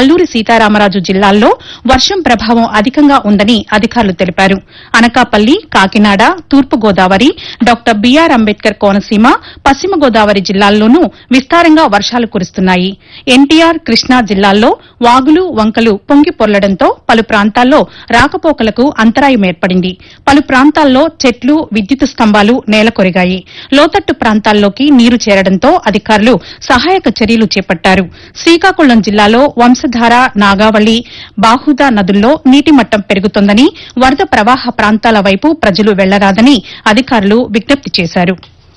అల్లూరి సీతారామరాజు జిల్లాల్లో వర్షం ప్రభావం అధికంగా ఉందని అధికారులు తెలిపారు అనకాపల్లి కాకినాడ తూర్పు గోదావరి డాక్టర్ బీఆర్ అంబేద్కర్ కోనసీమ పశ్చిమ గోదావరి జిల్లాల్లోనూ విస్తారంగా వర్షాలు కురుస్తున్నాయి ఎన్టీఆర్ కృష్ణా జిల్లాల్లో వాగులు వంకలు పొంగి పొర్లడంతో పలు ప్రాంతాల్లో రాకపోకలకు అంతరాయం ఏర్పడింది పలు ప్రాంతాల్లో చెట్లు విద్యుత్ స్తంభాలు నేలకొరిగాయి లోతట్టు ప్రాంతాల్లోకి నీరు చేరడంతో అధికారులు సహాయక చర్యలు చేపట్టారు శ్రీకాకుళం జిల్లాలో వంశధార నాగావళి బాహుదా నదుల్లో నీటి మట్టం పెరుగుతోందని వరద ప్రవాహ ప్రాంతాల వైపు ప్రజలు వెళ్లరాదని అధికారులు విజ్ఞప్తి చేశారు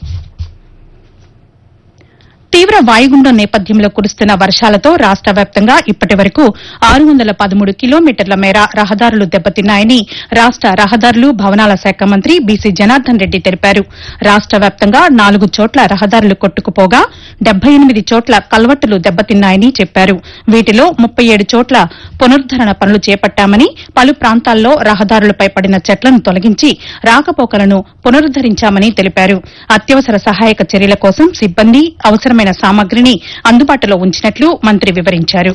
తీవ్ర వాయుగుండం నేపథ్యంలో కురుస్తున్న వర్షాలతో రాష్ట వ్యాప్తంగా ఇప్పటి వరకు ఆరు వందల పదమూడు కిలోమీటర్ల మేర రహదారులు దెబ్బతిన్నాయని రాష్ట రహదారులు భవనాల శాఖ మంత్రి బీసీ జనార్దన్ రెడ్డి తెలిపారు రాష్ట వ్యాప్తంగా నాలుగు చోట్ల రహదారులు కొట్టుకుపోగా డెబ్బై ఎనిమిది చోట్ల కల్వట్టులు దెబ్బతిన్నాయని చెప్పారు వీటిలో ముప్పై ఏడు చోట్ల పునరుద్దరణ పనులు చేపట్టామని పలు ప్రాంతాల్లో రహదారులపై పడిన చెట్లను తొలగించి రాకపోకలను పునరుద్దరించామని తెలిపారు అత్యవసర సహాయక చర్యల కోసం సిబ్బంది అవసరమైన సామగ్రిని అందుబాటులో ఉంచినట్లు మంత్రి వివరించారు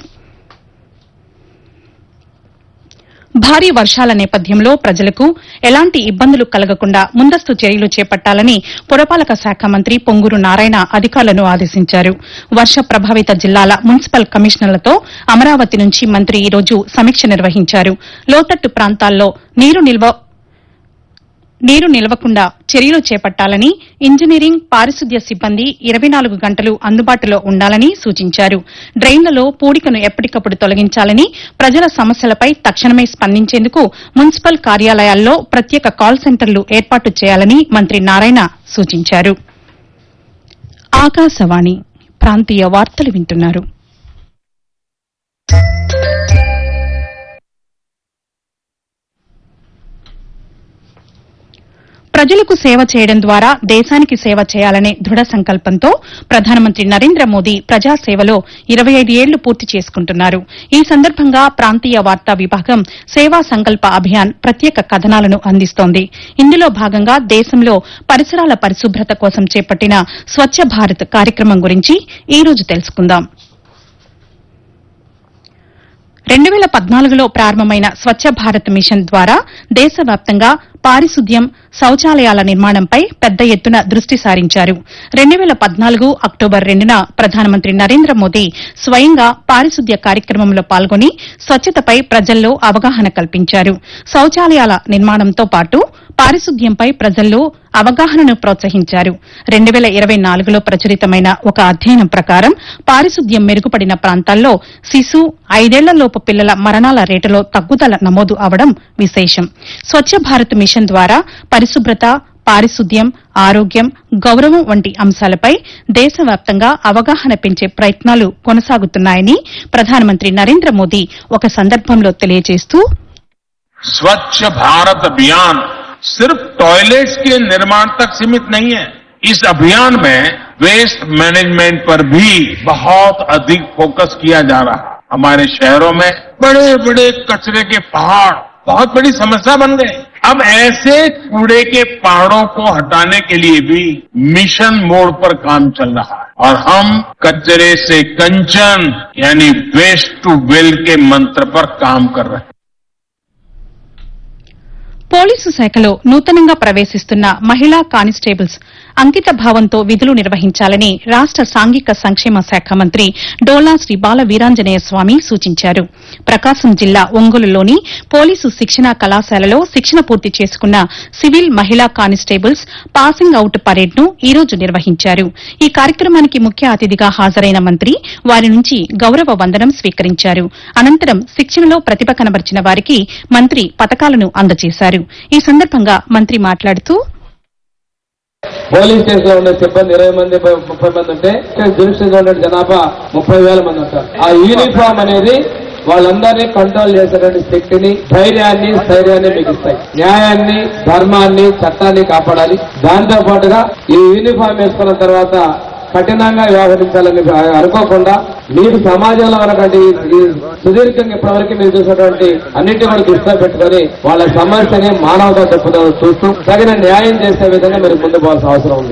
భారీ వర్షాల నేపథ్యంలో ప్రజలకు ఎలాంటి ఇబ్బందులు కలగకుండా ముందస్తు చర్యలు చేపట్టాలని పురపాలక శాఖ మంత్రి పొంగూరు నారాయణ అధికారులను ఆదేశించారు వర్ష ప్రభావిత జిల్లాల మున్సిపల్ కమిషనర్లతో అమరావతి నుంచి మంత్రి ఈ రోజు సమీక్ష నిర్వహించారు లోతట్టు ప్రాంతాల్లో నీరు నిల్వ నీరు నిలవకుండా చర్యలు చేపట్టాలని ఇంజనీరింగ్ పారిశుద్ధ్య సిబ్బంది ఇరవై నాలుగు గంటలు అందుబాటులో ఉండాలని సూచించారు డ్రైన్లలో పూడికను ఎప్పటికప్పుడు తొలగించాలని ప్రజల సమస్యలపై తక్షణమే స్పందించేందుకు మున్సిపల్ కార్యాలయాల్లో ప్రత్యేక కాల్ సెంటర్లు ఏర్పాటు చేయాలని మంత్రి నారాయణ సూచించారు ఆకాశవాణి ప్రాంతీయ వార్తలు వింటున్నారు ప్రజలకు సేవ చేయడం ద్వారా దేశానికి సేవ చేయాలనే దృఢ సంకల్పంతో ప్రధానమంత్రి నరేంద్ర మోదీ ప్రజాసేవలో ఇరవై ఐదు ఏళ్లు పూర్తి చేసుకుంటున్నారు ఈ సందర్భంగా ప్రాంతీయ వార్తా విభాగం సేవా సంకల్ప అభియాన్ ప్రత్యేక కథనాలను అందిస్తోంది ఇందులో భాగంగా దేశంలో పరిసరాల పరిశుభ్రత కోసం చేపట్టిన స్వచ్ఛ భారత్ కార్యక్రమం గురించి ఈ రోజు తెలుసుకుందాం రెండు వేల పద్నాలుగులో ప్రారంభమైన స్వచ్ఛ భారత్ మిషన్ ద్వారా దేశవ్యాప్తంగా పారిశుద్ధ్యం శౌచాలయాల నిర్మాణంపై పెద్ద ఎత్తున దృష్టి సారించారు రెండు వేల పద్నాలుగు అక్టోబర్ రెండున ప్రధానమంత్రి నరేంద్ర మోదీ స్వయంగా పారిశుద్ధ్య కార్యక్రమంలో పాల్గొని స్వచ్ఛతపై ప్రజల్లో అవగాహన కల్పించారు శౌచాలయాల నిర్మాణంతో పాటు పారిశుద్ధ్యంపై ప్రజల్లో అవగాహనను ప్రోత్సహించారు రెండు వేల ఇరవై నాలుగులో ప్రచురితమైన ఒక అధ్యయనం ప్రకారం పారిశుద్ధ్యం మెరుగుపడిన ప్రాంతాల్లో శిశు ఐదేళ్లలోపు పిల్లల మరణాల రేటులో తగ్గుదల నమోదు అవడం విశేషం స్వచ్ఛ భారత్ మిషన్ ద్వారా పరిశుభ్రత పారిశుద్ధ్యం ఆరోగ్యం గౌరవం వంటి అంశాలపై దేశవ్యాప్తంగా అవగాహన పెంచే ప్రయత్నాలు కొనసాగుతున్నాయని ప్రధానమంత్రి నరేంద్ర మోదీ ఒక సందర్భంలో తెలియజేస్తూ स्वच्छ भारत अभियान सिर्फ टॉयलेट्स के निर्माण तक सीमित नहीं है इस अभियान में वेस्ट मैनेजमेंट पर भी बहुत अधिक फोकस किया जा रहा है हमारे शहरों में बड़े बड़े कचरे के पहाड़ बहुत बड़ी समस्या बन गए अब ऐसे कूड़े के पहाड़ों को हटाने के लिए भी मिशन मोड पर काम चल रहा है और हम कचरे से कंचन यानी वेस्ट टू वेल्थ के मंत्र पर काम कर रहे हैं పోలీసు శాఖలో నూతనంగా ప్రవేశిస్తున్న మహిళా కానిస్టేబుల్స్ అంకిత భావంతో విధులు నిర్వహించాలని రాష్ట సాంఘిక సంక్షేమ శాఖ మంత్రి డోలా శ్రీ బాల వీరాంజనేయ స్వామి సూచించారు ప్రకాశం జిల్లా ఒంగోలులోని పోలీసు శిక్షణా కళాశాలలో శిక్షణ పూర్తి చేసుకున్న సివిల్ మహిళా కానిస్టేబుల్స్ పాసింగ్ అవుట్ పరేడ్ ను ఈ రోజు నిర్వహించారు ఈ కార్యక్రమానికి ముఖ్య అతిథిగా హాజరైన మంత్రి వారి నుంచి గౌరవ వందనం స్వీకరించారు అనంతరం శిక్షణలో ప్రతిభ కనబరిచిన వారికి మంత్రి పతకాలను అందజేశారు ఈ సందర్భంగా మంత్రి మాట్లాడుతూ పోలీస్ స్టేషన్ లో ఉండే సిబ్బంది ఇరవై మంది ముప్పై మంది ఉంటే జ్యుడిషియల్ లో ఉండే జనాభా ముప్పై వేల మంది ఉంటారు ఆ యూనిఫామ్ అనేది వాళ్ళందరినీ కంట్రోల్ చేసేటువంటి శక్తిని ధైర్యాన్ని స్థైర్యాన్ని మీకు ఇస్తాయి న్యాయాన్ని ధర్మాన్ని చట్టాన్ని కాపాడాలి దాంతో పాటుగా ఈ యూనిఫామ్ వేసుకున్న తర్వాత కఠినంగా వ్యవహరించాలని అనుకోకుండా మీరు సమాజంలో ఉన్నటువంటి ఈ సుదీర్ఘంగా ఇప్పటివరకు మీరు చూసినటువంటి అన్నింటి కూడా దృష్టిలో పెట్టుకొని వాళ్ళ సమస్యని మానవతా దృక్పథం చూస్తూ తగిన న్యాయం చేసే విధంగా మీరు ముందు పోవాల్సిన అవసరం ఉంది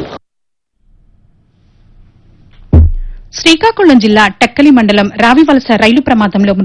శ్రీకాకుళం జిల్లా టక్కలి మండలం రావివలస రైలు ప్రమాదంలో మృతి